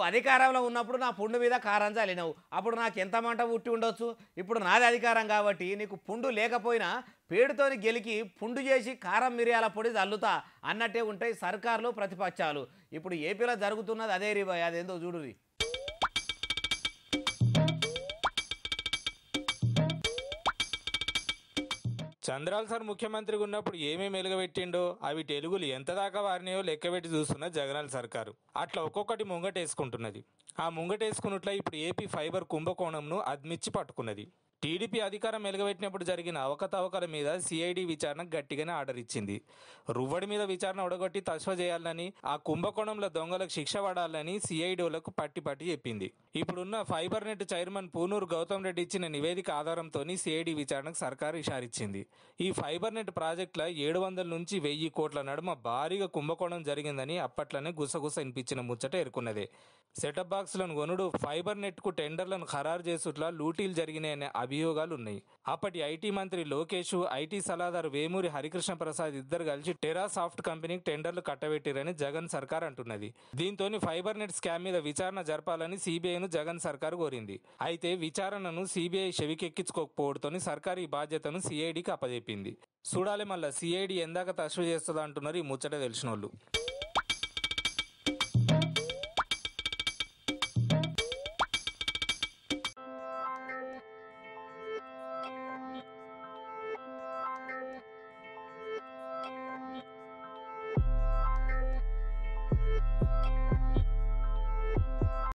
నువ్వు అధికారంలో ఉన్నప్పుడు నా పుండు మీద కారం చల్లినవు అప్పుడు నాకు ఎంత మంట పుట్టి ఉండొచ్చు ఇప్పుడు నాది అధికారం కాబట్టి నీకు పుండు లేకపోయినా పేడుతోని గెలికి పుండు చేసి కారం మిరియాల పొడి చల్లుతా అన్నట్టే ఉంటాయి సర్కార్లు ప్రతిపక్షాలు ఇప్పుడు ఏపీలో జరుగుతున్నది అదే రిబాయ్ అదేందో చూడురి చంద్రాల్ సార్ ముఖ్యమంత్రిగా ఉన్నప్పుడు ఏమేమి వెలుగబెట్టిండో అవి తెలుగులు ఎంత దాకా వారినాయో లెక్కబెట్టి చూస్తున్న జగనాల్ సర్కారు అట్లా ఒక్కొక్కటి ముంగటేసుకుంటున్నది ఆ ముంగటేసుకున్నట్ల ఇప్పుడు ఏపీ ఫైబర్ కుంభకోణంను అద్మిచ్చి పట్టుకున్నది టీడీపీ అధికారం వెలుగబెట్టినప్పుడు జరిగిన అవకతవకల మీద సిఐడి విచారణ గట్టిగానే ఆర్డర్ ఇచ్చింది రువ్వడి మీద విచారణ ఒడగొట్టి తస్వ చేయాలని ఆ కుంభకోణంలో దొంగలకు శిక్ష పడాలని సిఐడిలకు పట్టి పట్టి చెప్పింది ఇప్పుడున్న fibre net chairman Poonuru Gautam Reddy ఇచ్చిన నివేదిక ఆధారంతో సిఐడి విచారణకు సర్కారు ఇషారిచ్చింది ఈ ఫైబర్ నెట్ ప్రాజెక్టుల ఏడు వందల నుంచి వెయ్యి కోట్ల నడుమ భారీగా కుంభకోణం జరిగిందని అప్పట్లోనే గుసగుస వినిపించిన ముచ్చట ఎరుకున్నదే సెటప్ బాక్స్లను కొనుడు ఫైబర్ నెట్ కు టెండర్లను ఖరారు చేసుట్లా లూటీలు జరిగినాయనే అభియోగాలు ఉన్నాయి అప్పటి ఐటీ మంత్రి లోకేష్ ఐటీ సలహాదారు వేమూరి హరికృష్ణ ప్రసాద్ ఇద్దరు కలిసి టెరా సాఫ్ట్ కంపెనీకి టెండర్లు కట్టబెట్టిరని జగన్ సర్కార్ అంటున్నది దీంతో ఫైబర్ నెట్ స్కామ్ మీద విచారణ జరపాలని సిబిఐను జగన్ సర్కార్ కోరింది అయితే విచారణను సిబిఐ చెవికెక్కించుకోకపోవడంతో సర్కార్ ఈ బాధ్యతను సిఐడికి అప్పజెప్పింది చూడాలి మళ్ళా సిఐడి ఎందాక తస్సు చేస్తుందా అంటున్నారు ఈ ముచ్చట తెలిసిన వాళ్ళు